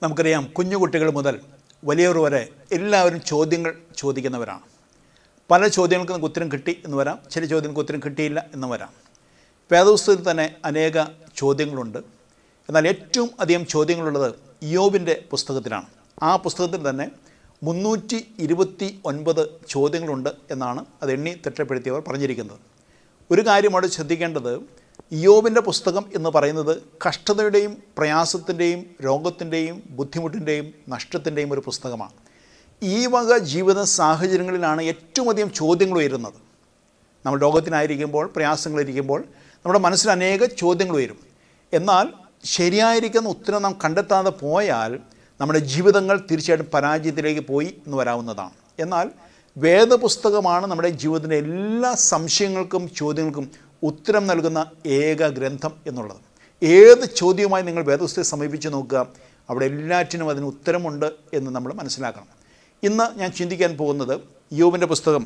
നമുക്കറിയാം കുഞ്ഞു കുട്ടികൾ മുതൽ വലിയവർ വരെ എല്ലാവരും ചോദ്യങ്ങൾ ചോദിക്കുന്നവരാണ് പല ചോദ്യങ്ങൾക്ക് നമുക്ക് ഉത്തരം കിട്ടി എന്ന് വരാം ചില ചോദ്യങ്ങൾക്ക് ഉത്തരം കിട്ടിയില്ല എന്ന് വരാം വേദപുസ്തകത്തിൽ തന്നെ അനേക ചോദ്യങ്ങളുണ്ട് എന്നാൽ ഏറ്റവും അധികം ചോദ്യങ്ങളുള്ളത് യോബിൻ്റെ പുസ്തകത്തിലാണ് ആ പുസ്തകത്തിൽ തന്നെ മുന്നൂറ്റി ഇരുപത്തി ഒൻപത് ചോദ്യങ്ങളുണ്ട് എന്നാണ് അത് എണ്ണി തിട്ടപ്പെടുത്തിയവർ പറഞ്ഞിരിക്കുന്നത് ഒരു കാര്യം അവിടെ ശ്രദ്ധിക്കേണ്ടത് യോബിൻ്റെ പുസ്തകം എന്ന് പറയുന്നത് കഷ്ടതയുടെയും പ്രയാസത്തിൻ്റെയും രോഗത്തിൻ്റെയും ബുദ്ധിമുട്ടിൻ്റെയും നഷ്ടത്തിൻ്റെയും ഒരു പുസ്തകമാണ് ഈ വക ജീവിത സാഹചര്യങ്ങളിലാണ് ഏറ്റവും അധികം ചോദ്യങ്ങൾ ഉയരുന്നത് നമ്മൾ രോഗത്തിനായിരിക്കുമ്പോൾ പ്രയാസങ്ങളിരിക്കുമ്പോൾ നമ്മുടെ മനസ്സിൽ അനേക ചോദ്യങ്ങൾ വരും എന്നാൽ ശരിയായിരിക്കുന്ന ഉത്തരം നാം കണ്ടെത്താതെ പോയാൽ നമ്മുടെ ജീവിതങ്ങൾ തീർച്ചയായിട്ടും പരാജയത്തിലേക്ക് പോയി എന്ന് വരാവുന്നതാണ് എന്നാൽ വേദപുസ്തകമാണ് നമ്മുടെ ജീവിതത്തിൻ്റെ എല്ലാ സംശയങ്ങൾക്കും ചോദ്യങ്ങൾക്കും ഉത്തരം നൽകുന്ന ഏക ഗ്രന്ഥം എന്നുള്ളത് ഏത് ചോദ്യവുമായി നിങ്ങൾ വേദപുസ്തകത്തെ സമീപിച്ച് നോക്കുക അവിടെ എല്ലാറ്റിനും അതിന് ഉത്തരമുണ്ട് എന്ന് നമ്മൾ മനസ്സിലാക്കണം ഇന്ന് ഞാൻ ചിന്തിക്കാൻ പോകുന്നത് യോബിൻ്റെ പുസ്തകം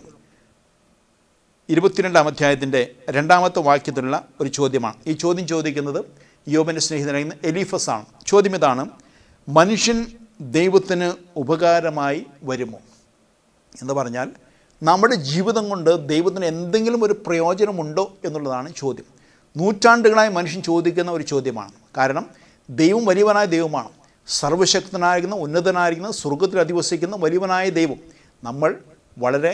ഇരുപത്തിരണ്ടാം അധ്യായത്തിൻ്റെ രണ്ടാമത്തെ വാക്യത്തിലുള്ള ഒരു ചോദ്യമാണ് ഈ ചോദ്യം ചോദിക്കുന്നത് യോബിൻ്റെ സ്നേഹിതനായിരുന്ന എലീഫസ് ആണ് ചോദ്യം ഇതാണ് മനുഷ്യൻ ദൈവത്തിന് ഉപകാരമായി വരുമോ എന്ന് പറഞ്ഞാൽ നമ്മുടെ ജീവിതം കൊണ്ട് ദൈവത്തിന് എന്തെങ്കിലും ഒരു പ്രയോജനമുണ്ടോ എന്നുള്ളതാണ് ചോദ്യം നൂറ്റാണ്ടുകളായി മനുഷ്യൻ ചോദിക്കുന്ന ഒരു ചോദ്യമാണ് കാരണം ദൈവം വലിയവനായ ദൈവമാണ് സർവശക്തനായിരിക്കുന്ന ഉന്നതനായിരിക്കുന്ന സ്വർഗത്തിൽ അധിവസിക്കുന്ന വലിയവനായ ദൈവം നമ്മൾ വളരെ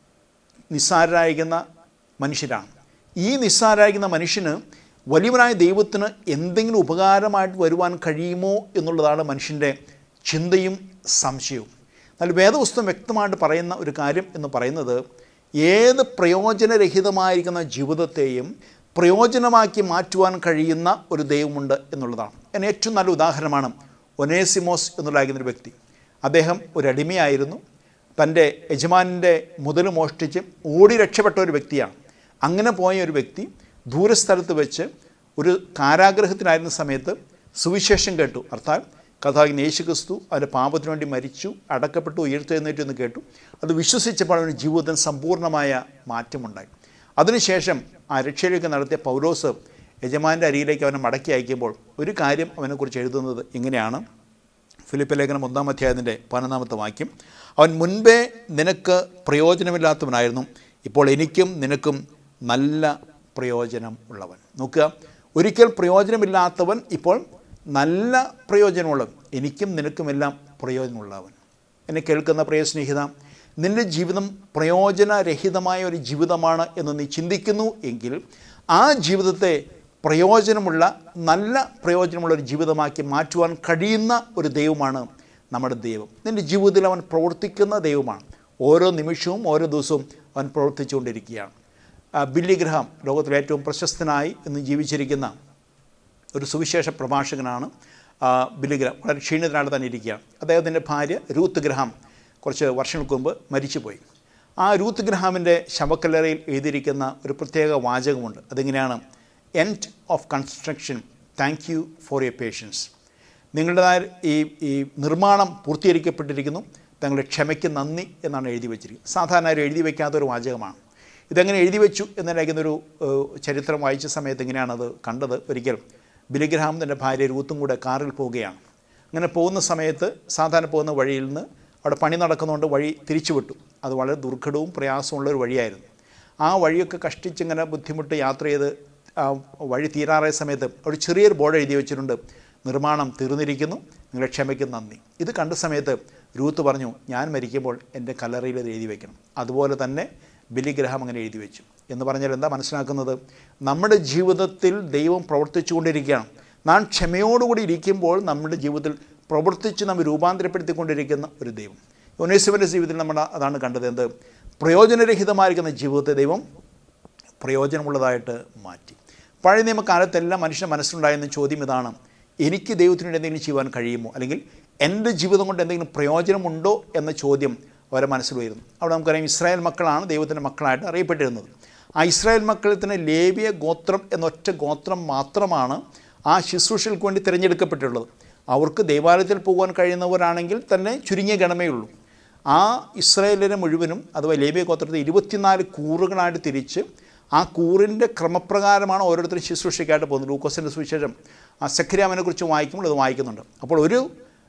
നിസ്സാരരായിരിക്കുന്ന മനുഷ്യരാണ് ഈ നിസ്സാരരായിരിക്കുന്ന മനുഷ്യന് വലിയവനായ ദൈവത്തിന് എന്തെങ്കിലും ഉപകാരമായിട്ട് വരുവാൻ കഴിയുമോ എന്നുള്ളതാണ് മനുഷ്യൻ്റെ ചിന്തയും സംശയവും എന്നാൽ വേദപുസ്തകം വ്യക്തമായിട്ട് പറയുന്ന ഒരു കാര്യം എന്ന് പറയുന്നത് ഏത് പ്രയോജനരഹിതമായിരിക്കുന്ന ജീവിതത്തെയും പ്രയോജനമാക്കി മാറ്റുവാൻ കഴിയുന്ന ഒരു ദൈവമുണ്ട് എന്നുള്ളതാണ് അതിന് ഏറ്റവും നല്ല ഉദാഹരണമാണ് ഒനേസിമോസ് എന്നുള്ളതായിരുന്ന ഒരു വ്യക്തി അദ്ദേഹം ഒരു അടിമയായിരുന്നു തൻ്റെ യജമാനിൻ്റെ മുതൽ മോഷ്ടിച്ച് ഓടി രക്ഷപ്പെട്ട ഒരു വ്യക്തിയാണ് അങ്ങനെ പോയ ഒരു വ്യക്തി ദൂരസ്ഥലത്ത് വെച്ച് ഒരു കാരാഗ്രഹത്തിനായിരുന്ന സമയത്ത് സുവിശേഷം കേട്ടു അർത്ഥാൽ കഥാകിന് യേശു ക്രിസ്തു അവൻ്റെ പാപത്തിനു വേണ്ടി മരിച്ചു അടക്കപ്പെട്ടു ഉയർത്തെഴുന്നേറ്റു എന്ന് കേട്ടു അത് വിശ്വസിച്ചപ്പോൾ അവൻ്റെ ജീവിതത്തിന് സമ്പൂർണ്ണമായ മാറ്റമുണ്ടായി അതിനുശേഷം ആ രക്ഷയിലേക്ക് നടത്തിയ പൗലോസ് യജമാൻ്റെ അരിയിലേക്ക് അവനെ മടക്കി അയക്കുമ്പോൾ ഒരു കാര്യം അവനെക്കുറിച്ച് എഴുതുന്നത് ഇങ്ങനെയാണ് ഫിലിപ്പ് ലേഖനം ഒന്നാം അധ്യായത്തിൻ്റെ പതിനൊന്നാമത്തെ വാക്യം അവൻ മുൻപേ നിനക്ക് പ്രയോജനമില്ലാത്തവനായിരുന്നു ഇപ്പോൾ എനിക്കും നിനക്കും നല്ല പ്രയോജനം ഉള്ളവൻ നോക്കുക ഒരിക്കൽ പ്രയോജനമില്ലാത്തവൻ ഇപ്പോൾ നല്ല പ്രയോജനമുള്ളവൻ എനിക്കും നിനക്കുമെല്ലാം പ്രയോജനമുള്ളവൻ എന്നെ കേൾക്കുന്ന പ്രിയ സ്നേഹിത നിൻ്റെ ജീവിതം പ്രയോജനരഹിതമായ ഒരു ജീവിതമാണ് എന്ന് നീ ചിന്തിക്കുന്നു എങ്കിൽ ആ ജീവിതത്തെ പ്രയോജനമുള്ള നല്ല പ്രയോജനമുള്ള ഒരു ജീവിതമാക്കി മാറ്റുവാൻ കഴിയുന്ന ഒരു ദൈവമാണ് നമ്മുടെ ദൈവം നിൻ്റെ ജീവിതത്തിൽ അവൻ പ്രവർത്തിക്കുന്ന ദൈവമാണ് ഓരോ നിമിഷവും ഓരോ ദിവസവും അവൻ പ്രവർത്തിച്ചുകൊണ്ടിരിക്കുകയാണ് ആ, ബില്ലി ഗ്രഹാം ലോകത്തിലെ ഏറ്റവും പ്രശസ്തനായി ഇന്ന് ജീവിച്ചിരിക്കുന്ന ഒരു സുവിശേഷ പ്രഭാഷകനാണ് ആ, ബില്ലി ഗ്രഹാം വളരെ ക്ഷീണിതനായിട്ട് തന്നെ ഇരിക്കുകയാണ് അദ്ദേഹത്തിൻ്റെ ഭാര്യ രൂത്ത് ഗ്രഹാം കുറച്ച് വർഷങ്ങൾക്ക് മുമ്പ് മരിച്ചുപോയി ആ രൂത്ത് ഗ്രഹാമിൻ്റെ ശവക്കല്ലറയിൽ എഴുതിയിരിക്കുന്ന ഒരു പ്രത്യേക വാചകമുണ്ട് അതിങ്ങനെയാണ് end of construction thank you for your patience നിങ്ങളുടേതായ ഈ ഈ നിർമ്മാണം പൂർത്തീകരിക്കപ്പെട്ടിരിക്കുന്നു തങ്ങളുടെ ക്ഷമയ്ക്ക് നന്ദി എന്നാണ് എഴുതി വെച്ചിരിക്കുന്നത് സാധാരണ ആരും എഴുതി വയ്ക്കാത്തൊരു വാചകമാണ് ഇതെങ്ങനെ എഴുതി വെച്ചു എന്നൊരു ചരിത്രം വായിച്ച സമയത്ത് ഇങ്ങനെയാണത് കണ്ടത് ഒരിക്കൽ ബിലിഗ്രഹാം തൻ്റെ ഭാര്യ രൂത്തും കൂടെ കാറിൽ പോവുകയാണ് അങ്ങനെ പോകുന്ന സമയത്ത് സാധാരണ പോകുന്ന വഴിയിൽ നിന്ന് അവിടെ പണി നടക്കുന്നതുകൊണ്ട് വഴി തിരിച്ചു വിട്ടു അത് വളരെ ദുർഘടവും പ്രയാസമുള്ള ഒരു വഴിയായിരുന്നു ആ വഴിയൊക്കെ കഷ്ടിച്ചിങ്ങനെ ബുദ്ധിമുട്ട് യാത്ര ചെയ്ത് ആ വഴി തീരാറായ സമയത്ത് ഒരു ചെറിയൊരു ബോർഡ് എഴുതി വെച്ചിട്ടുണ്ട് നിർമ്മാണം തീർന്നിരിക്കുന്നു നിങ്ങളുടെ ക്ഷമയ്ക്ക് നന്ദി ഇത് കണ്ട സമയത്ത് രൂത്ത് പറഞ്ഞു ഞാൻ മരിക്കുമ്പോൾ എൻ്റെ കല്ലറയിൽ ഇത് എഴുതി വയ്ക്കണം അതുപോലെ തന്നെ ബലിഗ്രഹം അങ്ങനെ എഴുതി വെച്ചു എന്ന് പറഞ്ഞാൽ എന്താ മനസ്സിലാക്കുന്നത് നമ്മുടെ ജീവിതത്തിൽ ദൈവം പ്രവർത്തിച്ചുകൊണ്ടിരിക്കുകയാണ് നാം ക്ഷമയോടുകൂടി ഇരിക്കുമ്പോൾ നമ്മുടെ ജീവിതത്തിൽ പ്രവർത്തിച്ച് നാം രൂപാന്തരപ്പെടുത്തിക്കൊണ്ടിരിക്കുന്ന ഒരു ദൈവം യൊനേസുവിൻ്റെ ജീവിതത്തിൽ നമ്മൾ അതാണ് കണ്ടത് എന്ത് പ്രയോജനരഹിതമായിരിക്കുന്ന ജീവിതത്തെ ദൈവം പ്രയോജനമുള്ളതായിട്ട് മാറ്റി പഴയ നിയമകാലത്തെല്ലാം മനുഷ്യൻ്റെ മനസ്സിലുണ്ടായിരുന്ന ചോദ്യം ഇതാണ് എനിക്ക് ദൈവത്തിന് വേണ്ടി എന്തെങ്കിലും ചെയ്യുവാൻ കഴിയുമോ അല്ലെങ്കിൽ എൻ്റെ ജീവിതം കൊണ്ട് എന്തെങ്കിലും പ്രയോജനമുണ്ടോ എന്ന ചോദ്യം അവരെ മനസ്സിൽ വരുന്നു അവിടെ നമുക്കറിയാം ഇസ്രായേൽ മക്കളാണ് ദൈവത്തിൻ്റെ മക്കളായിട്ട് അറിയപ്പെട്ടിരുന്നത് ആ ഇസ്രായേൽ മക്കളിൽ തന്നെ ലേവിയ ഗോത്രം എന്നൊറ്റ ഗോത്രം മാത്രമാണ് ആ ശുശ്രൂഷകൾക്ക് വേണ്ടി തിരഞ്ഞെടുക്കപ്പെട്ടിട്ടുള്ളത് അവർക്ക് ദേവാലയത്തിൽ പോകാൻ കഴിയുന്നവരാണെങ്കിൽ തന്നെ ചുരുങ്ങിയ ഗണമേ ഉള്ളൂ ആ ഇസ്രായേലിനെ മുഴുവനും അഥവാ ലേബിയ ഗോത്രത്തെ ഇരുപത്തിനാല് കൂറുകളായിട്ട് തിരിച്ച് ആ കൂറിൻ്റെ ക്രമപ്രകാരമാണ് ഓരോരുത്തരും ശുശ്രൂഷയ്ക്കായിട്ട് പോകുന്നത് ലൂക്കോസിൻ്റെ സുവിശേഷം ആ സഖരിയാമനെ കുറിച്ച് വായിക്കുമ്പോൾ അത് വായിക്കുന്നുണ്ട് അപ്പോൾ ഒരു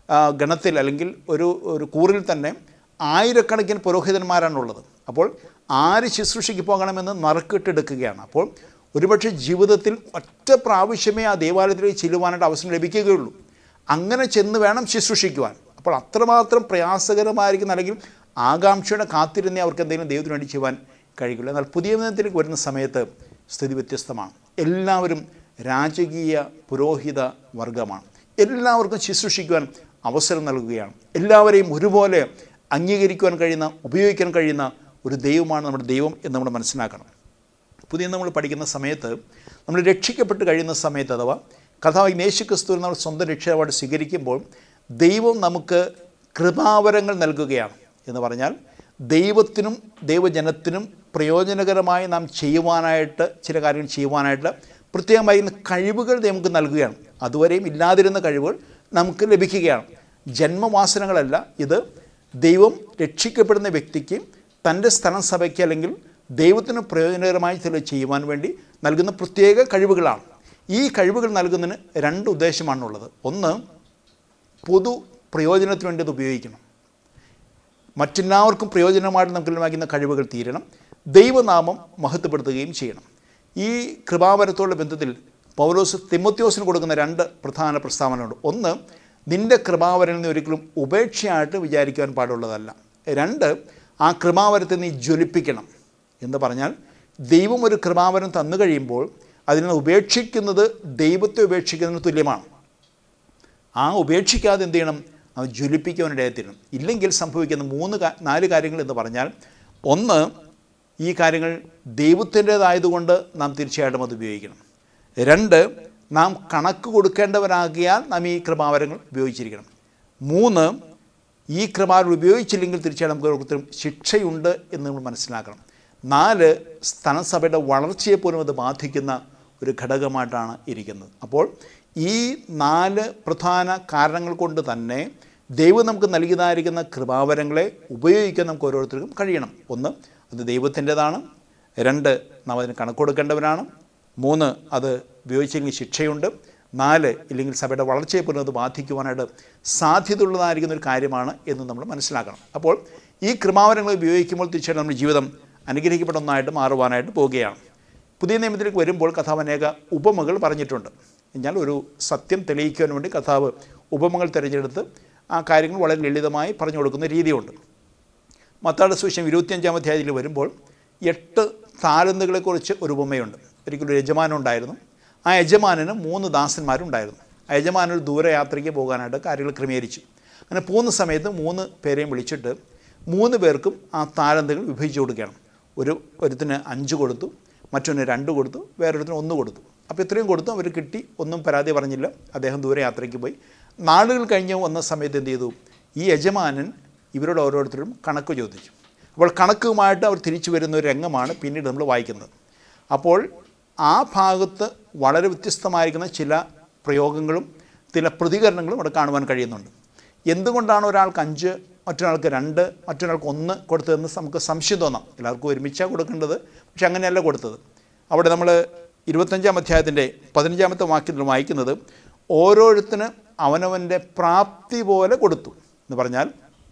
ആ, ഗണത്തിൽ അല്ലെങ്കിൽ ഒരു ഒരു കൂറിൽ തന്നെ ആയിരക്കണക്കിന് പുരോഹിതന്മാരാണുള്ളത് അപ്പോൾ ആര് ശുശ്രൂഷയ്ക്ക് പോകണമെന്ന് നറുക്കിട്ടെടുക്കുകയാണ് അപ്പോൾ ഒരുപക്ഷെ ജീവിതത്തിൽ ഒറ്റ പ്രാവശ്യമേ ആ ദേവാലയത്തിലേക്ക് ചെല്ലുവാനായിട്ട് അവസരം ലഭിക്കുകയുള്ളൂ അങ്ങനെ ചെന്ന് വേണം ശുശ്രൂഷിക്കുവാൻ അപ്പോൾ അത്രമാത്രം പ്രയാസകരമായിരിക്കുന്ന അല്ലെങ്കിൽ ആകാംക്ഷയുടെ കാത്തിരുന്നേ അവർക്ക് എന്തെങ്കിലും ദൈവത്തിന് വേണ്ടി ചെയ്യുവാൻ കഴിയില്ല എന്നാൽ പുതിയ നിയമത്തിലേക്ക് വരുന്ന സമയത്ത് സ്ഥിതി വ്യത്യസ്തമാണ് എല്ലാവരും രാജകീയ പുരോഹിത വർഗമാണ് എല്ലാവർക്കും ശുശ്രൂഷിക്കുവാൻ അവസരം നൽകുകയാണ് എല്ലാവരെയും ഒരുപോലെ അംഗീകരിക്കുവാൻ കഴിയുന്ന ഉപയോഗിക്കാൻ കഴിയുന്ന ഒരു ദൈവമാണ് നമ്മുടെ ദൈവം എന്ന് നമ്മൾ മനസ്സിലാക്കണം പുതിയ നമ്മൾ പഠിക്കുന്ന സമയത്ത് നമ്മൾ രക്ഷിക്കപ്പെട്ട് കഴിയുന്ന സമയത്ത് അഥവാ കഥാവ് യേശു ക്രിസ്തുവിനെ നമ്മൾ സ്വന്തം രക്ഷാപാട് സ്വീകരിക്കുമ്പോൾ ദൈവം നമുക്ക് കൃപാവരങ്ങൾ നൽകുകയാണ് എന്ന് പറഞ്ഞാൽ ദൈവത്തിനും ദൈവജനത്തിനും പ്രയോജനകരമായി നാം ചെയ്യുവാനായിട്ട് ചില കാര്യങ്ങൾ ചെയ്യുവാനായിട്ട് പ്രത്യേകമായി കഴിവുകൾ നമുക്ക് നൽകുകയാണ് അതുവരെയും ഇല്ലാതിരുന്ന കഴിവുകൾ നമുക്ക് ലഭിക്കുകയാണ് ജന്മവാസനകളല്ല ഇത് ദൈവം രക്ഷിക്കപ്പെടുന്ന വ്യക്തിക്ക് തൻ്റെ സ്ഥലം സഭയ്ക്ക് അല്ലെങ്കിൽ ദൈവത്തിന് പ്രയോജനകരമായി ചില ചെയ്യുവാൻ വേണ്ടി നൽകുന്ന പ്രത്യേക കഴിവുകളാണ് ഈ കഴിവുകൾ നൽകുന്നതിന് രണ്ട് ഉദ്ദേശമാണുള്ളത് ഒന്ന് പൊതു പ്രയോജനത്തിന് വേണ്ടി അത് ഉപയോഗിക്കണം മറ്റെല്ലാവർക്കും പ്രയോജനമായിട്ട് നമുക്ക് ലഭ്യമാക്കുന്ന കഴിവുകൾ തീരണം ദൈവനാമം മഹത്വപ്പെടുത്തുകയും ചെയ്യണം ഈ കൃപാവരത്തോടുള്ള ബന്ധത്തിൽ പൗലോസ് തിമോത്യോസിന് കൊടുക്കുന്ന രണ്ട് പ്രധാന പ്രസ്താവനകളുണ്ട് ഒന്ന് നിന്റെ കൃപാവരനിൽ നീ ഒരിക്കലും ഉപേക്ഷയായിട്ട് വിചാരിക്കുവാൻ പാടുള്ളതല്ല രണ്ട് ആ കൃപാവരത്തെ നീ ജ്വലിപ്പിക്കണം എന്ന് പറഞ്ഞാൽ ദൈവം ഒരു കൃപാവരം തന്നു കഴിയുമ്പോൾ അതിനെ ഉപേക്ഷിക്കുന്നത് ദൈവത്തെ ഉപേക്ഷിക്കുന്നതിന് തുല്യമാണ് ആ ഉപേക്ഷിക്കാതെ എന്ത് ചെയ്യണം അവൻ ജ്വലിപ്പിക്കുവാനിടയത്തിരണം ഇല്ലെങ്കിൽ സംഭവിക്കുന്ന മൂന്ന് കാ- നാല് കാര്യങ്ങൾ എന്ന് പറഞ്ഞാൽ ഒന്ന് ഈ കാര്യങ്ങൾ ദൈവത്തിൻ്റേതായതുകൊണ്ട് നാം തീർച്ചയായിട്ടും അത് ഉപയോഗിക്കണം രണ്ട് നാം കണക്ക് കൊടുക്കേണ്ടവരാകിയാൽ നാം ഈ കൃപാവരങ്ങൾ ഉപയോഗിച്ചിരിക്കണം മൂന്ന് ഈ കൃപാവരം ഉപയോഗിച്ചില്ലെങ്കിൽ തീർച്ചയായിട്ടും നമുക്ക് ഓരോരുത്തരും ശിക്ഷയുണ്ട് എന്ന് നമ്മൾ മനസ്സിലാക്കണം നാല് സ്ഥലസഭയുടെ വളർച്ചയെ പോലും അത് ബാധിക്കുന്ന ഒരു ഘടകമായിട്ടാണ് ഇരിക്കുന്നത് അപ്പോൾ ഈ നാല് പ്രധാന കാരണങ്ങൾ കൊണ്ട് തന്നെ ദൈവം നമുക്ക് നൽകിയതായിരിക്കുന്ന കൃപാവരങ്ങളെ ഉപയോഗിക്കാൻ നമുക്ക് ഓരോരുത്തർക്കും കഴിയണം ഒന്ന് അത് ദൈവത്തിൻ്റെതാണ് രണ്ട് നാം അതിന് കണക്ക് കൊടുക്കേണ്ടവരാണ് മൂന്ന് അത് ഉപയോഗിച്ചെങ്കിൽ ശിക്ഷയുണ്ട് നാല് ഇല്ലെങ്കിൽ സഭയുടെ വളർച്ചയെ പോലും അത് ബാധിക്കുവാനായിട്ട് സാധ്യതയുള്ളതായിരിക്കുന്ന ഒരു കാര്യമാണ് എന്ന് നമ്മൾ മനസ്സിലാക്കണം അപ്പോൾ ഈ കൃപാവരങ്ങൾ ഉപയോഗിക്കുമ്പോൾ തീർച്ചയായിട്ടും നമ്മുടെ ജീവിതം അനുഗ്രഹിക്കപ്പെട്ട ഒന്നായിട്ട് മാറുവാനായിട്ട് പോവുകയാണ് പുതിയ നിയമത്തിലേക്ക് വരുമ്പോൾ കഥാവ് അനേക ഉപമകൾ പറഞ്ഞിട്ടുണ്ട് എന്നാൽ ഒരു സത്യം തെളിയിക്കുവാൻ വേണ്ടി കഥാവ് ഉപമകൾ തിരഞ്ഞെടുത്ത് ആ കാര്യങ്ങൾ വളരെ ലളിതമായി പറഞ്ഞു കൊടുക്കുന്ന രീതിയുണ്ട് മത്താട് സുവിശേഷം ഇരുപത്തിയഞ്ചാം അധ്യായത്തിൽ വരുമ്പോൾ എട്ട് താലന്തുകളെക്കുറിച്ച് ഒരു ഉപമയുണ്ട് ഒരിക്കലും ഒരു യജമാനൻ ഉണ്ടായിരുന്നു ആ യജമാനന് മൂന്ന് ദാസന്മാരുണ്ടായിരുന്നു ആ യജമാനൻ ഒരു ദൂരയാത്രയ്ക്ക് പോകാനായിട്ട് കാര്യങ്ങൾ ക്രമീകരിച്ചു അങ്ങനെ പോകുന്ന സമയത്ത് മൂന്ന് പേരെയും വിളിച്ചിട്ട് മൂന്ന് പേർക്കും ആ താലന്തുകൾ വിഭജിച്ചു കൊടുക്കുകയാണ് ഒരു ഒരുത്തിന് അഞ്ച് കൊടുത്തു മറ്റൊന്ന് രണ്ട് കൊടുത്തു വേറൊരുത്തിന് ഒന്ന് കൊടുത്തു അപ്പോൾ ഇത്രയും കൊടുത്തു അവർ കിട്ടി ഒന്നും പരാതി പറഞ്ഞില്ല അദ്ദേഹം ദൂരയാത്രയ്ക്ക് പോയി നാളുകൾ കഴിഞ്ഞ് വന്ന സമയത്ത് എന്ത് ചെയ്തു ഈ യജമാനൻ ഇവരോട് ഓരോരുത്തരും കണക്ക് ചോദിച്ചു അപ്പോൾ കണക്കുമായിട്ട് അവർ തിരിച്ചു വരുന്ന ഒരു രംഗമാണ് പിന്നീട് നമ്മൾ വായിക്കുന്നത് അപ്പോൾ ആ ഭാഗത്ത് വളരെ വ്യത്യസ്തമായിരിക്കുന്ന ചില പ്രയോഗങ്ങളും ചില പ്രതികരണങ്ങളും അവിടെ കാണുവാൻ കഴിയുന്നുണ്ട് എന്തുകൊണ്ടാണ് ഒരാൾക്ക് അഞ്ച് മറ്റൊരാൾക്ക് രണ്ട് മറ്റൊരാൾക്ക് ഒന്ന് കൊടുത്തതെന്ന് നമുക്ക് സംശയം തോന്നാം എല്ലാവർക്കും ഒരുമിച്ചാണ് കൊടുക്കേണ്ടത് പക്ഷെ അങ്ങനെയല്ല കൊടുത്തത് അവിടെ നമ്മൾ ഇരുപത്തഞ്ചാം അധ്യായത്തിൻ്റെ പതിനഞ്ചാമത്തെ വാക്യത്തിൽ വായിക്കുന്നത് ഓരോരുത്തന് അവനവൻ്റെ പ്രാപ്തി പോലെ കൊടുത്തു എന്ന് പറഞ്ഞാൽ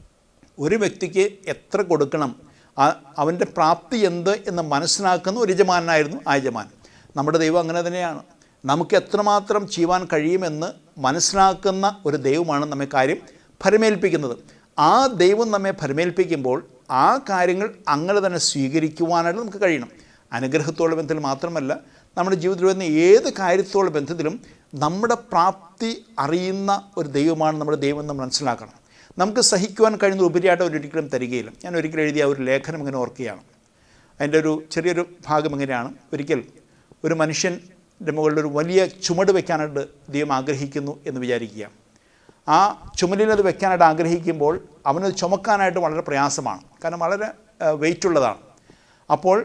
ഒരു വ്യക്തിക്ക് എത്ര കൊടുക്കണം ആ- അവൻ്റെ പ്രാപ്തി എന്ത് എന്ന് മനസ്സിലാക്കുന്ന ഒരു യജമാനായിരുന്നു ആ യജമാൻ നമ്മുടെ ദൈവം അങ്ങനെ തന്നെയാണ് നമുക്ക് എത്രമാത്രം ചെയ്യുവാൻ കഴിയുമെന്ന് മനസ്സിലാക്കുന്ന ഒരു ദൈവമാണ് നമ്മെ കാര്യം ഫലമേൽപ്പിക്കുന്നത് ആ ദൈവം നമ്മെ ഫലമേൽപ്പിക്കുമ്പോൾ ആ കാര്യങ്ങൾ അങ്ങനെ തന്നെ സ്വീകരിക്കുവാനായിട്ട് നമുക്ക് കഴിയണം അനുഗ്രഹത്തോളം ബന്ധത്തിൽ മാത്രമല്ല നമ്മുടെ ജീവിതത്തിൽ വരുന്ന ഏത് കാര്യത്തോളം ബന്ധത്തിലും നമ്മുടെ പ്രാപ്തി അറിയുന്ന ഒരു ദൈവമാണ് നമ്മുടെ ദൈവം എന്ന് മനസ്സിലാക്കണം നമുക്ക് സഹിക്കുവാൻ കഴിയുന്ന ഉപരിയായിട്ട് അവർ ഒരിക്കലും തരികയില്ല ഞാൻ ഒരിക്കലും എഴുതിയ ഒരു ലേഖനം ഇങ്ങനെ ഓർക്കുകയാണ് അതിൻ്റെ ഒരു ചെറിയൊരു ഭാഗം എങ്ങനെയാണ് ഒരിക്കൽ ഒരു മനുഷ്യൻ്റെ മുകളിൽ ഒരു വലിയ ചുമട് വെക്കാനായിട്ട് ദൈവം ആഗ്രഹിക്കുന്നു എന്ന് വിചാരിക്കുക ആ ചുമലിൽ അത് വെക്കാനായിട്ട് ആഗ്രഹിക്കുമ്പോൾ അവനത് ചുമക്കാനായിട്ട് വളരെ പ്രയാസമാണ് കാരണം വളരെ വെയിറ്റ് ഉള്ളതാണ് അപ്പോൾ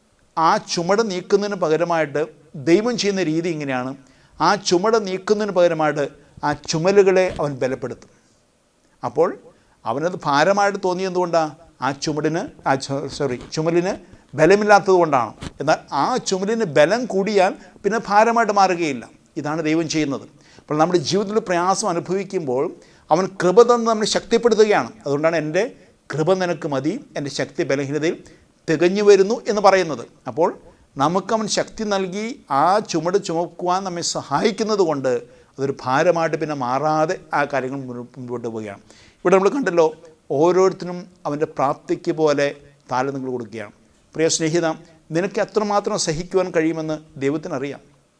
ആ ചുമട് നീക്കുന്നതിന് പകരമായിട്ട് ദൈവം ചെയ്യുന്ന രീതി ഇങ്ങനെയാണ് ആ ചുമട് നീക്കുന്നതിന് പകരമായിട്ട് ആ ചുമലുകളെ അവൻ ബലപ്പെടുത്തും അപ്പോൾ അവനത് ഭാരമായിട്ട് തോന്നിയതുകൊണ്ടാണ് ആ ചുമടിന് ആ സോറി ചുമലിന് ബലമില്ലാത്തത് കൊണ്ടാണ് എന്നാൽ ആ ചുമലിന് ബലം കൂടിയാൽ പിന്നെ ഭാരമായിട്ട് മാറുകയില്ല ഇതാണ് ദൈവം ചെയ്യുന്നത് അപ്പോൾ നമ്മുടെ ജീവിതത്തിൽ പ്രയാസം അനുഭവിക്കുമ്പോൾ അവൻ കൃപ തന്ന് നമ്മെ ശക്തിപ്പെടുത്തുകയാണ് അതുകൊണ്ടാണ് എൻ്റെ കൃപ നിനക്ക് മതി എൻ്റെ ശക്തി ബലഹീനതയിൽ തികഞ്ഞു വരുന്നു എന്ന് പറയുന്നത് അപ്പോൾ നമുക്കവൻ ശക്തി നൽകി ആ ചുമട് ചുമക്കുവാൻ നമ്മെ സഹായിക്കുന്നത് കൊണ്ട് അതൊരു ഭാരമായിട്ട് പിന്നെ മാറാതെ ആ കാര്യങ്ങൾ മുന്നോ- മുൻപോട്ട് പോവുകയാണ് ഇവിടെ നമ്മൾ കണ്ടല്ലോ ഓരോരുത്തരും അവൻ്റെ പ്രാപ്തിക്ക് പോലെ താലങ്ങൾ കൊടുക്കുകയാണ് പ്രിയ സ്നേഹിത നിനക്ക് എത്രമാത്രം സഹിക്കുവാൻ കഴിയുമെന്ന് ദൈവത്തിനറിയാം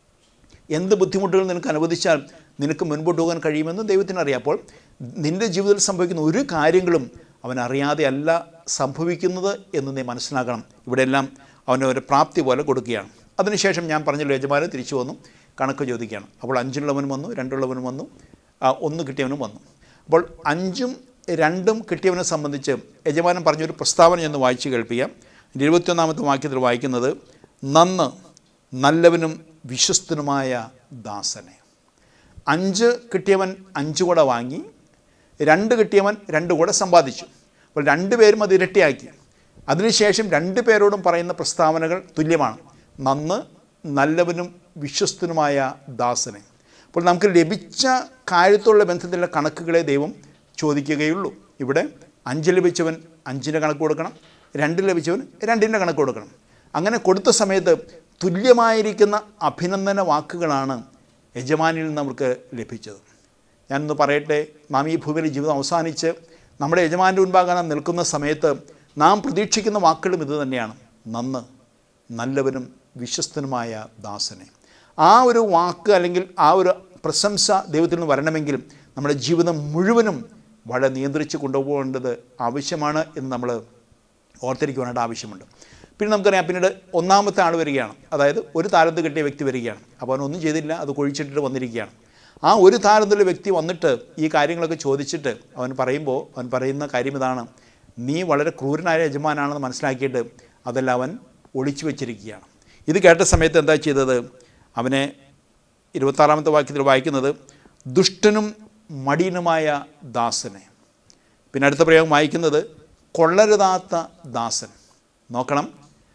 എന്ത് ബുദ്ധിമുട്ടുകൾ നിനക്ക് അനുവദിച്ചാൽ നിനക്ക് മുൻപോട്ട് പോകാൻ കഴിയുമെന്ന് ദൈവത്തിന് അറിയാം അപ്പോൾ നിൻ്റെ ജീവിതത്തിൽ സംഭവിക്കുന്ന ഒരു കാര്യങ്ങളും അവൻ അറിയാതെ അല്ല സംഭവിക്കുന്നത് എന്ന് നീ മനസ്സിലാക്കണം ഇവിടെയെല്ലാം അവൻ്റെ ഒരു പ്രാപ്തി പോലെ കൊടുക്കുകയാണ് അതിനുശേഷം ഞാൻ പറഞ്ഞല്ലോ യജമാനൻ തിരിച്ചു വന്നു കണക്ക് ചോദിക്കുകയാണ് അപ്പോൾ അഞ്ചുള്ളവനും വന്നു രണ്ടുള്ളവനും വന്നു ആ, ഒന്ന് കിട്ടിയവനും വന്നു അപ്പോൾ അഞ്ചും രണ്ടും കിട്ടിയവനെ സംബന്ധിച്ച് യജമാനൻ പറഞ്ഞൊരു പ്രസ്താവന ഞാൻ ഒന്ന് വായിച്ച് കേൾപ്പിക്കാം ഇരുപത്തിയൊന്നാമത്തെ വാക്യത്തിൽ വായിക്കുന്നത് നന്ന് നല്ലവനും വിശ്വസ്തനുമായ ദാസനെ അഞ്ച് കിട്ടിയവൻ അഞ്ച് കൂടെ വാങ്ങി രണ്ട് കിട്ടിയവൻ രണ്ട് കൂടെ സമ്പാദിച്ചു അപ്പോൾ രണ്ടുപേരും അത് ഇരട്ടിയാക്കി അതിനുശേഷം രണ്ട് പേരോടും പറയുന്ന പ്രസ്താവനകൾ തുല്യമാണ് നന്ന് നല്ലവനും വിശ്വസ്തനുമായ ദാസനെ അപ്പോൾ നമുക്ക് ലഭിച്ച കാര്യത്തോടുള്ള ബന്ധത്തിലുള്ള കണക്കുകളെ ദൈവം ചോദിക്കുകയുള്ളൂ ഇവിടെ അഞ്ച് ലഭിച്ചവൻ അഞ്ചിൻ്റെ കണക്ക് കൊടുക്കണം രണ്ട് ലഭിച്ചവൻ രണ്ടിൻ്റെ കണക്ക് കൊടുക്കണം അങ്ങനെ കൊടുത്ത സമയത്ത് തുല്യമായിരിക്കുന്ന അഭിനന്ദന വാക്കുകളാണ് യജമാനിൽ നിന്ന് നമുക്ക് ലഭിച്ചത് ഞാനൊന്ന് പറയട്ടെ നാം ഈ ഭൂമിയിലെ ജീവിതം അവസാനിച്ച് നമ്മുടെ യജമാൻ്റെ മുൻപാകാൻ നാം നിൽക്കുന്ന സമയത്ത് നാം പ്രതീക്ഷിക്കുന്ന വാക്കുകളും ഇത് തന്നെയാണ് നന്ന് നല്ലവനും വിശ്വസ്തനുമായ ദാസനെ ആ ഒരു വാക്ക് അല്ലെങ്കിൽ ആ ഒരു പ്രശംസ ദൈവത്തിൽ നിന്ന് വരണമെങ്കിൽ നമ്മുടെ ജീവിതം മുഴുവനും വളരെ നിയന്ത്രിച്ച് കൊണ്ടുപോകേണ്ടത് ആവശ്യമാണ് എന്ന് നമ്മൾ ഓർത്തിരിക്കുവാനായിട്ട് ആവശ്യമുണ്ട് പിന്നെ നമുക്കറിയാം പിന്നീട് ഒന്നാമത്തെ ആൾ വരികയാണ് അതായത് ഒരു താരത്ത് കിട്ടിയ വ്യക്തി വരികയാണ് അപ്പോൾ അവനൊന്നും ചെയ്തില്ല അത് കൊഴിച്ചിട്ടിട്ട് വന്നിരിക്കുകയാണ് ആ ഒരു താരത്തിലുള്ള വ്യക്തി വന്നിട്ട് ഈ കാര്യങ്ങളൊക്കെ ചോദിച്ചിട്ട് അവൻ പറയുമ്പോൾ അവൻ പറയുന്ന കാര്യം ഇതാണ് നീ വളരെ ക്രൂരനായ യജമാനാണെന്ന് മനസ്സിലാക്കിയിട്ട് അതെല്ലാം അവൻ ഒളിച്ചു വെച്ചിരിക്കുകയാണ് ഇത് കേട്ട സമയത്ത് എന്താ ചെയ്തത് അവനെ ഇരുപത്താറാമത്തെ വാക്യത്തിൽ വായിക്കുന്നത് ദുഷ്ടനും മടിയനുമായ ദാസനെ പിന്നെ അടുത്ത പ്രയോഗം വായിക്കുന്നത് കൊള്ളരുതാത്ത ദാസൻ നോക്കണം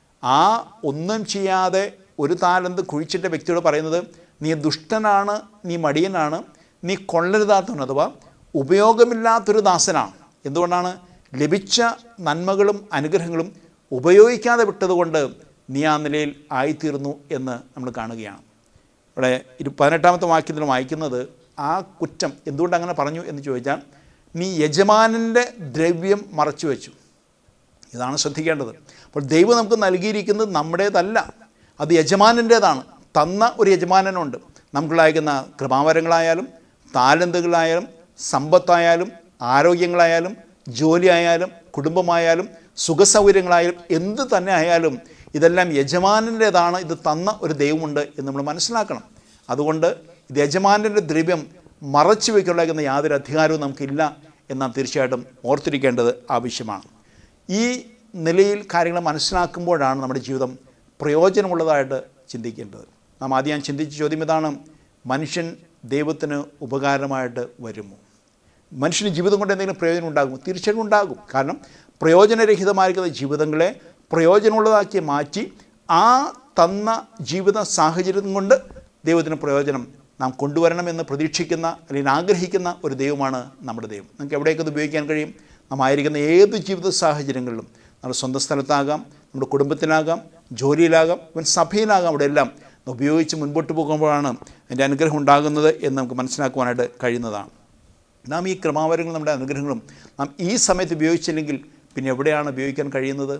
ആ ഒന്നും ചെയ്യാതെ ഒരു താലന്ത് കുഴിച്ചിട്ട വ്യക്തിയോട് പറയുന്നത് നീ ദുഷ്ടനാണ് നീ മടിയനാണ് നീ കൊള്ളരുതാത്തവൻ അഥവാ ഉപയോഗമില്ലാത്തൊരു ദാസനാണ് എന്തുകൊണ്ടാണ് ലഭിച്ച നന്മകളും അനുഗ്രഹങ്ങളും ഉപയോഗിക്കാതെ വിട്ടതുകൊണ്ട് നീ ആ നിലയിൽ ആയിത്തീർന്നു എന്ന് നമ്മൾ കാണുകയാണ് ഇവിടെ ഇരു പതിനെട്ടാമത്തെ വാക്യത്തിൽ വായിക്കുന്നത് ആ കുറ്റം എന്തുകൊണ്ട് അങ്ങനെ പറഞ്ഞു എന്ന് ചോദിച്ചാൽ നീ യജമാനൻ്റെ ദ്രവ്യം മറച്ചു വെച്ചു ഇതാണ് ശ്രദ്ധിക്കേണ്ടത് അപ്പോൾ ദൈവം നമുക്ക് നൽകിയിരിക്കുന്നത് നമ്മുടേതല്ല അത് യജമാനൻ്റേതാണ് തന്ന ഒരു യജമാനനുണ്ട് നമുക്കുള്ളായിരിക്കുന്ന കൃപാവരങ്ങളായാലും താലന്തുകളായാലും സമ്പത്തായാലും ആരോഗ്യങ്ങളായാലും ജോലിയായാലും കുടുംബമായാലും സുഖസൗകര്യങ്ങളായാലും എന്ത് തന്നെ ആയാലും ഇതെല്ലാം യജമാനൻ്റേതാണ് ഇത് തന്ന ഒരു ദൈവമുണ്ട് എന്ന് നമ്മൾ മനസ്സിലാക്കണം അതുകൊണ്ട് ഇത് യജമാനൻ്റെ ദ്രവ്യം മറച്ചു വയ്ക്കുള്ള യാതൊരു അധികാരവും നമുക്കില്ല എന്ന് നാം തീർച്ചയായിട്ടും ഓർത്തിരിക്കേണ്ടത് ആവശ്യമാണ് ഈ നിലയിൽ കാര്യങ്ങൾ മനസ്സിലാക്കുമ്പോഴാണ് നമ്മുടെ ജീവിതം പ്രയോജനമുള്ളതായിട്ട് ചിന്തിക്കേണ്ടത് നാം ആദ്യം ഞാൻ ചിന്തിച്ച ചോദ്യം ഇതാണ് മനുഷ്യൻ ദൈവത്തിന് ഉപകാരമായിട്ട് വരുമോ മനുഷ്യന് ജീവിതം കൊണ്ട് എന്തെങ്കിലും പ്രയോജനം ഉണ്ടാകുമോ തീർച്ചയായിട്ടും ഉണ്ടാകും കാരണം പ്രയോജനരഹിതമായിരിക്കുന്ന ജീവിതങ്ങളെ പ്രയോജനമുള്ളതാക്കി മാറ്റി ആ തന്ന ജീവിത സാഹചര്യം കൊണ്ട് ദൈവത്തിന് പ്രയോജനം നാം കൊണ്ടുവരണമെന്ന് പ്രതീക്ഷിക്കുന്ന അല്ലെങ്കിൽ ആഗ്രഹിക്കുന്ന ഒരു ദൈവമാണ് നമ്മുടെ ദൈവം നമുക്ക് എവിടെയൊക്കെ ഇത് ഉപയോഗിക്കാൻ കഴിയും നാം ആയിരിക്കുന്ന ഏത് ജീവിത സാഹചര്യങ്ങളിലും നമ്മുടെ സ്വന്തം സ്ഥലത്താകാം നമ്മുടെ കുടുംബത്തിലാകാം ജോലിയിലാകാം ഇവൻ സഭയിലാകാം അവിടെ എല്ലാം ഉപയോഗിച്ച് മുൻപോട്ട് പോകുമ്പോഴാണ് അതിൻ്റെ അനുഗ്രഹം ഉണ്ടാകുന്നത് എന്ന് നമുക്ക് മനസ്സിലാക്കുവാനായിട്ട് കഴിയുന്നതാണ് നാം ഈ ക്രമാവരങ്ങളും നമ്മുടെ അനുഗ്രഹങ്ങളും നാം ഈ സമയത്ത് ഉപയോഗിച്ചില്ലെങ്കിൽ പിന്നെ എവിടെയാണ് ഉപയോഗിക്കാൻ കഴിയുന്നത്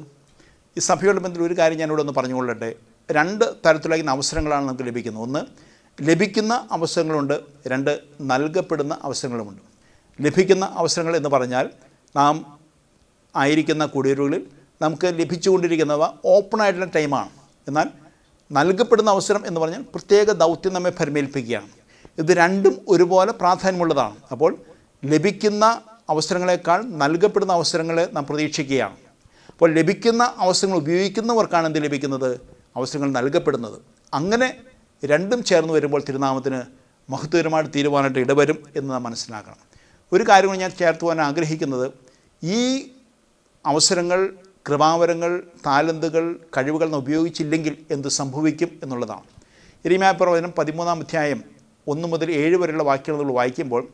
ഈ സഭയുടെ ബന്ധത്തിൽ ഒരു കാര്യം ഞാനിവിടെ ഒന്ന് പറഞ്ഞുകൊള്ളട്ടെ രണ്ട് തരത്തിലാകുന്ന അവസരങ്ങളാണ് നമുക്ക് ലഭിക്കുന്നത് ഒന്ന് ലഭിക്കുന്ന അവസരങ്ങളുണ്ട് രണ്ട് നൽകപ്പെടുന്ന അവസരങ്ങളുമുണ്ട് ലഭിക്കുന്ന അവസരങ്ങൾ എന്ന് പറഞ്ഞാൽ നാം ആയിരിക്കുന്ന കുടിയേറുകളിൽ നമുക്ക് ലഭിച്ചുകൊണ്ടിരിക്കുന്നവ ഓപ്പണായിട്ടുള്ള ടൈമാണ് എന്നാൽ നൽകപ്പെടുന്ന അവസരം എന്ന് പറഞ്ഞാൽ പ്രത്യേക ദൗത്യം നമ്മെ പരിമേൽപ്പിക്കുകയാണ് ഇത് രണ്ടും ഒരുപോലെ പ്രാധാന്യമുള്ളതാണ് അപ്പോൾ ലഭിക്കുന്ന അവസരങ്ങളെക്കാൾ നൽകപ്പെടുന്ന അവസരങ്ങളെ നാം പ്രതീക്ഷിക്കുകയാണ് അപ്പോൾ ലഭിക്കുന്ന അവസരങ്ങൾ ഉപയോഗിക്കുന്നവർക്കാണ് എന്ത് ലഭിക്കുന്നത് അവസരങ്ങൾ നൽകപ്പെടുന്നത് അങ്ങനെ രണ്ടും ചേർന്ന് വരുമ്പോൾ തിരുനാമത്തിന് മഹത്വകരമായിട്ട് തീരുവാനായിട്ട് ഇടവരും എന്ന് നാം മനസ്സിലാക്കണം ഒരു കാര്യം കൂടി ഞാൻ ചേർത്തുവാൻ ആഗ്രഹിക്കുന്നത് ഈ അവസരങ്ങൾ കൃപാവരങ്ങൾ താലന്തുകൾ കഴിവുകൾ നാം ഉപയോഗിച്ചില്ലെങ്കിൽ എന്ത് സംഭവിക്കും എന്നുള്ളതാണ് ഇരിമാപ്രവചനം പതിമൂന്നാം അധ്യായം ഒന്ന് മുതൽ ഏഴ് വരെയുള്ള വാക്യങ്ങൾ നമ്മൾ വായിക്കുമ്പോൾ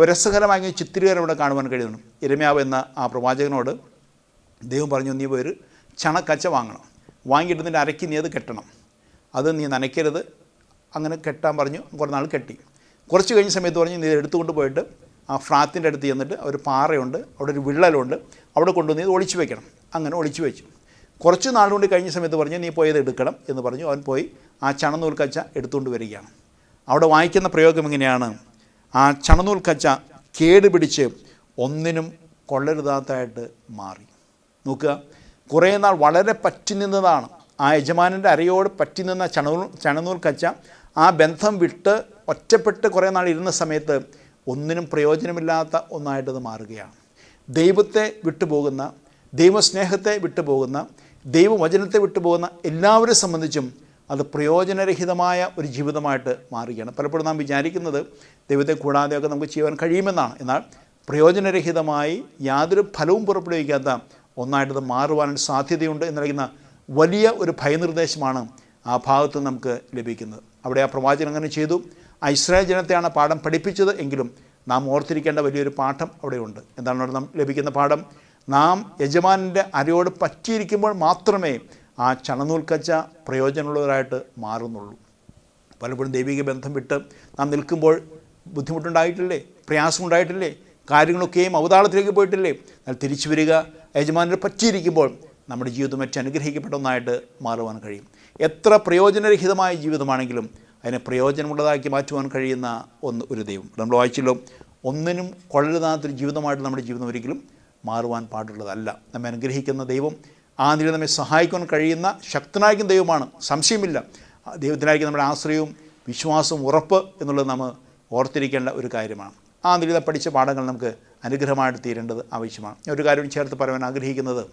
ഒരു രസകരമായ ചിത്രീകരണം ഇവിടെ കാണുവാൻ കഴിയുന്നു ഇരമ്യാവ് എന്ന ആ പ്രവാചകനോട് ദൈവം പറഞ്ഞു നീ പോയി ഒരു ചണക്കച്ച വാങ്ങണം വാങ്ങിയിട്ട് നിൻ്റെ അരക്കി നീ അത് കെട്ടണം അത് നീ നനയ്ക്കരുത് അങ്ങനെ കെട്ടാൻ പറഞ്ഞു കുറേ നാൾ കെട്ടി കുറച്ച് കഴിഞ്ഞ സമയത്ത് പറഞ്ഞു നീ ഇത് എടുത്തുകൊണ്ട് പോയിട്ട് ആ ഫ്ലാത്തിൻ്റെ അടുത്ത് ചെന്നിട്ട് ഒരു പാറയുണ്ട് അവിടെ ഒരു വിള്ളലുണ്ട് അവിടെ കൊണ്ടുവന്ന് ഇത് ഒളിച്ചു വെക്കണം അങ്ങനെ ഒളിച്ചു വെച്ചു കുറച്ച് നാളുകൊണ്ട് കഴിഞ്ഞ സമയത്ത് പറഞ്ഞു നീ പോയത് എടുക്കണം എന്ന് പറഞ്ഞു അവൻ പോയി ആ ചണനൂൽ കച്ച എടുത്തുകൊണ്ട് വരികയാണ് അവിടെ വായിക്കുന്ന പ്രയോഗം എങ്ങനെയാണ് ആ ചണനൂൽ കച്ച കേടുപിടിച്ച് ഒന്നിനും കൊള്ളരുതാത്തതായിട്ട് മാറി നോക്കുക കുറേ നാൾ വളരെ പറ്റി നിന്നതാണ് ആ യജമാനൻ്റെ അരയോട് പറ്റി നിന്ന ചണനൂൽ ചണനൂൽ കച്ച ആ ബന്ധം വിട്ട് ഒറ്റപ്പെട്ട് കുറേ നാൾ ഇരുന്ന സമയത്ത് ഒന്നിനും പ്രയോജനമില്ലാത്ത ഒന്നായിട്ടത് മാറുകയാണ് ദൈവത്തെ വിട്ടുപോകുന്ന ദൈവസ്നേഹത്തെ വിട്ടുപോകുന്ന ദൈവവചനത്തെ വിട്ടുപോകുന്ന എല്ലാവരെ സംബന്ധിച്ചും അത് പ്രയോജനരഹിതമായ ഒരു ജീവിതമായിട്ട് മാറുകയാണ് പലപ്പോഴും നാം വിചാരിക്കുന്നത് ദൈവത്തെ കൂടാതെയൊക്കെ നമുക്ക് ചെയ്യാൻ കഴിയുമെന്നാണ് എന്നാൽ പ്രയോജനരഹിതമായി യാതൊരു ഫലവും പുറപ്പെടുവിക്കാത്ത ഒന്നായിട്ടത് മാറുവാൻ സാധ്യതയുണ്ട് എന്ന് പറയുന്ന വലിയ ഒരു ഭയനിർദ്ദേശമാണ് ആ ഭാഗത്ത് നമുക്ക് ലഭിക്കുന്നത് അവിടെ ആ പ്രവാചകൻ അങ്ങനെ ചെയ്തു ആ ഇസ്രായേൽ ജനത്തെയാണ് പാഠം പഠിപ്പിച്ചത് എങ്കിലും നാം ഓർത്തിരിക്കേണ്ട വലിയൊരു പാഠം അവിടെയുണ്ട് എന്താണ് അവിടെ നാം ലഭിക്കുന്ന പാഠം നാം യജമാനൻ്റെ അരയോട് പറ്റിയിരിക്കുമ്പോൾ മാത്രമേ ആ ചണനൂൽക്കച്ച പ്രയോജനമുള്ളവരായിട്ട് മാറുന്നുള്ളൂ പലപ്പോഴും ദൈവിക ബന്ധം വിട്ട് നാം നിൽക്കുമ്പോൾ ബുദ്ധിമുട്ടുണ്ടായിട്ടില്ലേ പ്രയാസമുണ്ടായിട്ടില്ലേ കാര്യങ്ങളൊക്കെയും അവതാളത്തിലേക്ക് പോയിട്ടില്ലേ എന്നാൽ തിരിച്ചു വരിക യജമാനരെ പറ്റിയിരിക്കുമ്പോൾ നമ്മുടെ ജീവിതം മറ്റ് അനുഗ്രഹിക്കപ്പെട്ട ഒന്നായിട്ട് മാറുവാൻ കഴിയും എത്ര പ്രയോജനരഹിതമായ ജീവിതമാണെങ്കിലും അതിനെ പ്രയോജനമുള്ളതാക്കി മാറ്റുവാൻ കഴിയുന്ന ഒന്ന് ഒരു ദൈവം നമ്മൾ വായിച്ചല്ലോ ഒന്നിനും കൊള്ളരുതാത്തൊരു ജീവിതമായിട്ട് നമ്മുടെ ജീവിതം ഒരിക്കലും മാറുവാൻ പാടുള്ളതല്ല നമ്മെ അനുഗ്രഹിക്കുന്ന ദൈവം ആ നില നമ്മെ സഹായിക്കാൻ കഴിയുന്ന ശക്തനായിരിക്കുന്ന ദൈവമാണ് സംശയമില്ല ആ ദൈവത്തിനായിരിക്കും നമ്മുടെ ആശ്രയവും വിശ്വാസവും ഉറപ്പ് എന്നുള്ളത് നമ്മൾ ഓർത്തിരിക്കേണ്ട ഒരു കാര്യമാണ് ആ നിലയിൽ പഠിച്ച പാഠങ്ങൾ നമുക്ക് അനുഗ്രഹമായിട്ട് തീരേണ്ടത് ആവശ്യമാണ് ഞാൻ ഒരു കാര്യം ചേർത്ത് പറയാൻ ആഗ്രഹിക്കുന്നത്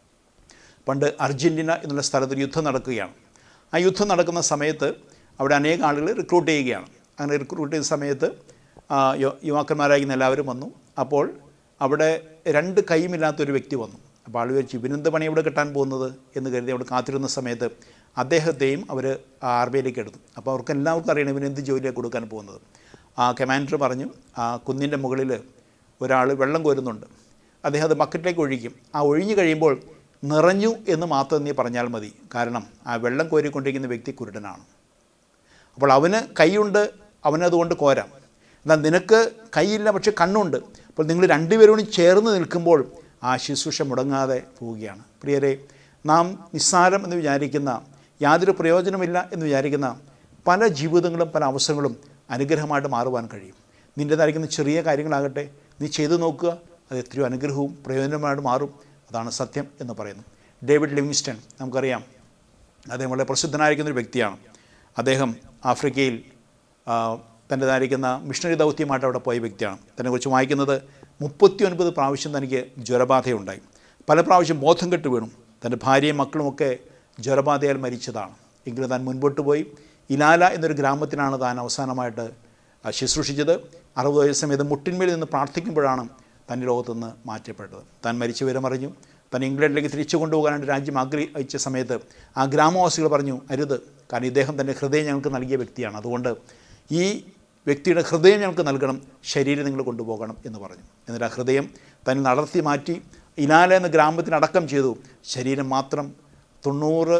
പണ്ട് അർജൻറ്റീന എന്നുള്ള സ്ഥലത്ത് ഒരു യുദ്ധം നടക്കുകയാണ് ആ യുദ്ധം നടക്കുന്ന സമയത്ത് അവിടെ അനേക ആളുകൾ റിക്രൂട്ട് ചെയ്യുകയാണ് അങ്ങനെ റിക്രൂട്ട് ചെയ്യുന്ന സമയത്ത് ആ, യു- യുവാക്കന്മാരായിരിക്കുന്ന എല്ലാവരും വന്നു അപ്പോൾ അവിടെ രണ്ട് കൈയുമില്ലാത്തൊരു വ്യക്തി വന്നു അപ്പോൾ ആൾ വിചാരിച്ചു ഇവനെന്ത് പണി ഇവിടെ കിട്ടാൻ പോകുന്നത് എന്ന് കരുതി അവിടെ കാത്തിരുന്ന സമയത്ത് അദ്ദേഹത്തെയും അവർ ആർമിയിലേക്ക് എടുത്തു അപ്പോൾ അവർക്ക് എല്ലാവർക്കും അറിയണം ഇവന് എന്ത് ജോലിയാണ് കൊടുക്കാൻ പോകുന്നത് ആ കമാൻഡർ പറഞ്ഞു ആ കുന്നിൻ്റെ മുകളിൽ ഒരാൾ വെള്ളം കോരുന്നുണ്ട് അദ്ദേഹം അത് ബക്കറ്റിലേക്ക് ഒഴിക്കും ആ ഒഴിഞ്ഞു കഴിയുമ്പോൾ നിറഞ്ഞു എന്ന് മാത്രം നീ പറഞ്ഞാൽ മതി കാരണം ആ വെള്ളം കോരിക്കൊണ്ടിരിക്കുന്ന വ്യക്തി കുരുടനാണ് അപ്പോൾ അവന് കൈയുണ്ട് അവനതുകൊണ്ട് കോരാം എന്നാൽ നിനക്ക് കൈയില്ല പക്ഷെ കണ്ണുണ്ട് അപ്പോൾ നിങ്ങൾ രണ്ടുപേരും കൂടി ചേർന്ന് നിൽക്കുമ്പോൾ ആ ശുശ്രൂഷ മുടങ്ങാതെ പോവുകയാണ് പ്രിയരെ നാം നിസ്സാരം എന്ന് വിചാരിക്കുന്ന യാതൊരു പ്രയോജനമില്ല എന്ന് വിചാരിക്കുന്ന പല ജീവിതങ്ങളും പല അവസരങ്ങളും അനുഗ്രഹമായിട്ട് മാറുവാൻ കഴിയും നിൻ്റേതായിരിക്കുന്ന ചെറിയ കാര്യങ്ങളാകട്ടെ നീ ചെയ്തു നോക്കുക അത് എത്രയോ അനുഗ്രഹവും പ്രയോജനമായിട്ട് മാറും അതാണ് സത്യം എന്ന് പറയുന്നു ഡേവിഡ് ലിവിങ്സ്റ്റൺ നമുക്കറിയാം അദ്ദേഹം വളരെ പ്രസിദ്ധനായിരിക്കുന്ന ഒരു വ്യക്തിയാണ് അദ്ദേഹം ആഫ്രിക്കയിൽ ആ, തൻ്റെതായിരിക്കുന്ന മിഷണറി ദൗത്യമായിട്ട് അവിടെ പോയ വ്യക്തിയാണ് തന്നെക്കുറിച്ച് വായിക്കുന്നത് മുപ്പത്തി ഒൻപത് പ്രാവശ്യം തനിക്ക് ജ്വരബാധയുണ്ടായി പല പ്രാവശ്യം ബോധം കെട്ട് വീണു തൻ്റെ ഭാര്യയും മക്കളുമൊക്കെ ജ്വരബാധയാൽ മരിച്ചതാണ് എങ്കിലും താൻ മുൻപോട്ട് പോയി ഇലാല എന്നൊരു ഗ്രാമത്തിനാണ് താൻ അവസാനമായിട്ട് ആ, ശുശ്രൂഷിച്ചത് അറുപത് വയസ്സ് സമയത്ത് മുട്ടിന്മേൽ നിന്ന് പ്രാർത്ഥിക്കുമ്പോഴാണ് തൻ്റെ ലോകത്തുനിന്ന് മാറ്റപ്പെട്ടത് താൻ മരിച്ച വിവരമറിഞ്ഞു താൻ ഇംഗ്ലണ്ടിലേക്ക് തിരിച്ചു കൊണ്ടുപോകാനായിട്ട് രാജ്യം ആഗ്രഹിച്ച സമയത്ത് ആ ഗ്രാമവാസികൾ പറഞ്ഞു അരുത് കാരണം ഇദ്ദേഹം തൻ്റെ ഹൃദയം ഞങ്ങൾക്ക് നൽകിയ വ്യക്തിയാണ് അതുകൊണ്ട് ഈ വ്യക്തിയുടെ ഹൃദയം ഞങ്ങൾക്ക് നൽകണം ശരീരം നിങ്ങൾ കൊണ്ടുപോകണം എന്ന് പറഞ്ഞു എന്നിട്ട് ആ ഹൃദയം തന്നെ നടത്തി മാറ്റി ഇനാല എന്ന ഗ്രാമത്തിന് അടക്കം ചെയ്തു ശരീരം മാത്രം തൊണ്ണൂറ്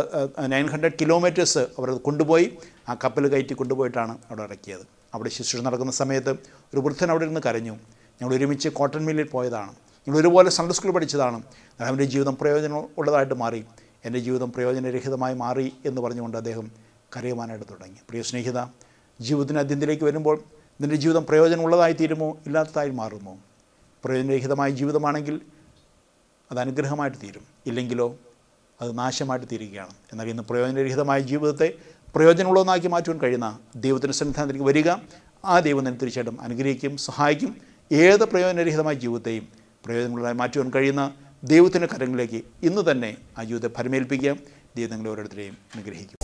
നയൻ ഹൺഡ്രഡ് കിലോമീറ്റേഴ്സ് അവർ അത് കൊണ്ടുപോയി ആ കപ്പൽ കയറ്റി കൊണ്ടുപോയിട്ടാണ് അവിടെ ഇറക്കിയത് അവിടെ ശുശ്രൂഷ നടക്കുന്ന സമയത്ത് ഒരു വൃദ്ധൻ അവിടെ ഇരുന്ന് കരഞ്ഞു ഞങ്ങൾ ഒരുമിച്ച് കോട്ടൺ മില്ലിൽ പോയതാണ് ഞങ്ങൾ ഒരുപോലെ സൺഡേ സ്കൂൾ പഠിച്ചതാണ് എന്നാൽ അവൻ്റെ ജീവിതം പ്രയോജനം ഉള്ളതായിട്ട് മാറി എൻ്റെ ജീവിതം പ്രയോജനരഹിതമായി മാറി എന്ന് പറഞ്ഞുകൊണ്ട് അദ്ദേഹം കരയുവാനായിട്ട് തുടങ്ങി പ്രിയ സ്നേഹിത ജീവിതത്തിന് അത്യന്തിലേക്ക് വരുമ്പോൾ നിൻ്റെ ജീവിതം പ്രയോജനമുള്ളതായി തീരുമോ ഇല്ലാത്തതായി മാറുമോ പ്രയോജനരഹിതമായ ജീവിതമാണെങ്കിൽ അത് അനുഗ്രഹമായിട്ട് തീരും ഇല്ലെങ്കിലോ അത് നാശമായിട്ട് തീരുകയാണ് എന്നാൽ ഇന്ന് പ്രയോജനരഹിതമായ ജീവിതത്തെ പ്രയോജനമുള്ളതെന്നാക്കി മാറ്റുവാൻ കഴിയുന്ന ദൈവത്തിൻ്റെ സന്നിധാനത്തിലേക്ക് വരിക ആ ദൈവം തന്നെ തീർച്ചയായിട്ടും അനുഗ്രഹിക്കും സഹായിക്കും ഏത് പ്രയോജനരഹിതമായ ജീവിതത്തെയും പ്രയോജനമുള്ളതായി മാറ്റുവാൻ കഴിയുന്ന ദൈവത്തിൻ്റെ കരങ്ങളിലേക്ക് ഇന്ന് തന്നെ ആ ജീവിതത്തെ ഫലമേൽപ്പിക്കുക ദൈവം നിങ്ങളെ ഓരോരുത്തരെയും അനുഗ്രഹിക്കും